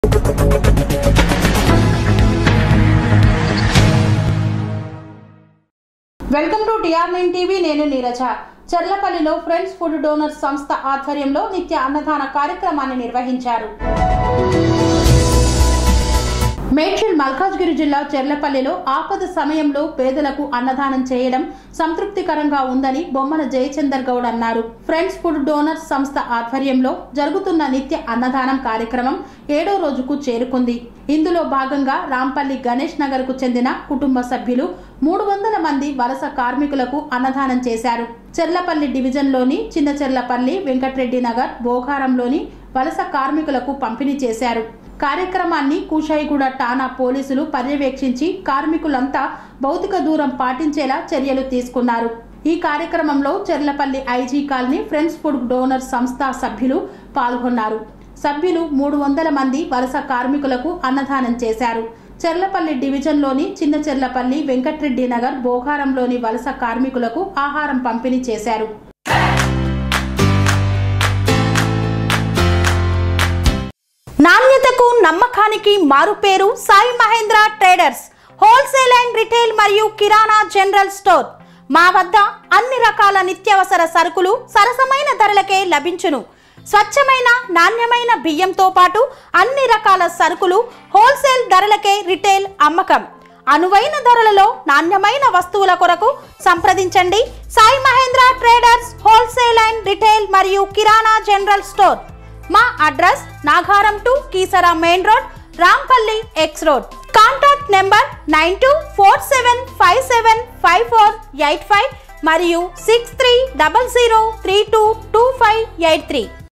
welcome to TR nine TV నేను నీరజ చెర్లపల్లిలో friends food donors సంస్థ ఆధ్వర్యంలో నిత్య అన్నదాన కార్యక్రమాన్ని నిర్వహించారు మేడ్చల్ మల్కాజ్గిరి జిల్లా చెర్లపల్లిలో ఆపద సమయంలో పేదలకు అన్నదానం చేయడం సంతృప్తికరంగా ఉందని బొమ్మన జయచందర్ గౌడ్ అన్నారు ఫ్రెండ్స్ ఫుడ్ డోనర్స్ సంస్థ ఆధ్వర్యంలో జరుగుతున్న నిత్య అన్నదానం కార్యక్రమం ఏడో రోజుకు చేరుకుంది ఇందులో భాగంగా రాంపల్లి గణేష్ నగర్ కు చెందిన కుటుంబ సభ్యులు మూడు వందల మంది వలస కార్మికులకు అన్నదానం చేశారు చెర్లపల్లి డివిజన్లోని చిన్న చెర్లపల్లి వెంకట్రెడ్డి నగర్ బోగారంలోని వలస కార్మికులకు పంపిణీ చేశారు కార్యక్రమాన్ని కూషాయిగూడ టానా పోలీసులు పర్యవేక్షించి కార్మికులంతా భౌతిక దూరం పాటించేలా చర్యలు తీసుకున్నారు ఈ కార్యక్రమంలో Cherlapalli IG colony friends food donor సంస్థ సభ్యులు పాల్గొన్నారు సభ్యులు మూడు వందల మంది వలస కార్మికులకు అన్నదానం చేశారు చెర్లపల్లి డివిజన్లోని చిన్న చెర్లపల్లి వెంకట్రెడ్డి నగర్ బోగారంలోని వలస కార్మికులకు ఆహారం పంపిణీ చేశారు నాణ్యతకు నమ్మకానికి మారుపేరు Sai Mahendra traders wholesale and retail మరియు కిరాణా జనరల్ స్టోర్ మా వద్ద అన్ని రకాల నిత్యావసర సరుకులు సరసమైన ధరలకే లభించును స్వచ్ఛమైన నాణ్యమైన బియ్యంతో పాటు అన్ని రకాల సరుకులు హోల్సేల్ ధరలకే రిటైల్ అమ్మకం అనువైన ధరలలో నాణ్యమైన వస్తువుల కొరకు సంప్రదించండి Sai Mahendra traders wholesale and retail మరియు కిరాణా జనరల్ స్టోర్ మా address Nagaram to Keesara main road Rampally X road contact number nine two four seven five seven five four eight five మరియు six three double zero three two two five eight three